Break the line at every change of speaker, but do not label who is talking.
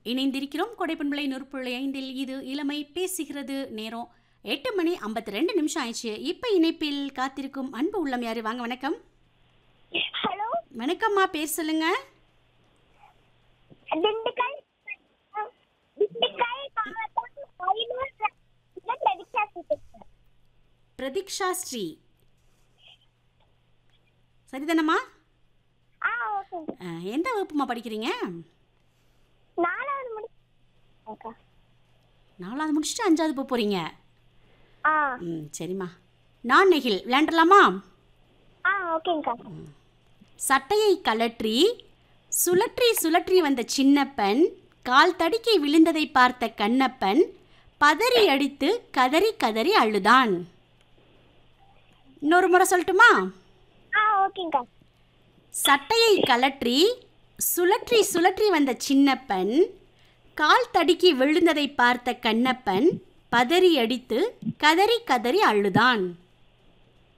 இணைந்திருக்கிறோம் கொடைப்பண்பளை நூற்புள்ளி ஐந்தில் இது இளமை பேசுகிறது நேரம் எட்டு மணி ஐம்பத்தி ரெண்டு நிமிஷம் ஆயிடுச்சு இப்போ இணைப்பில் காத்திருக்கும் அன்பு உள்ளம் யாரு வாங்க வணக்கம்
ஹலோ
வணக்கம்மா பேர் சொல்லுங்க
திண்டுக்கல் திண்டுக்கல் மாவட்டம் அரியலூர் பிரதீக்ஷா பேசுறேன்.
பிரதீக்ஷா ஸ்ரீ சரிதானம்மா
ஆ ஓகே
அஹ், எந்த வகுப்புமா படிக்கிறீங்க
நாலாவது முடி அக்கா
நாலாவது முடிச்சுட்டு அஞ்சாவது போக போகிறீங்க
ஆ
ம் சரிம்மா நான் நெகில் விளையாண்டலாமா
ஆ ஓகேங்கக்கா
சட்டையை கழற்றி சுழற்றி சுழற்றி வந்த சின்னப்பன் கால் தடுக்கி விழுந்ததை பார்த்த கண்ணப்பன் பதறி அடித்து கதறி கதறி அழுதான் இன்னொரு முறை சொல்லட்டுமா
ஆ ஓகேங்கக்கா
சட்டையை கழற்றி சுழற்றி சுழற்றி வந்த சின்னப்பன் கால் தடுக்கி விழுந்ததை பார்த்த கண்ணப்பன் பதறி அடித்து கதறி கதறி அழுதான்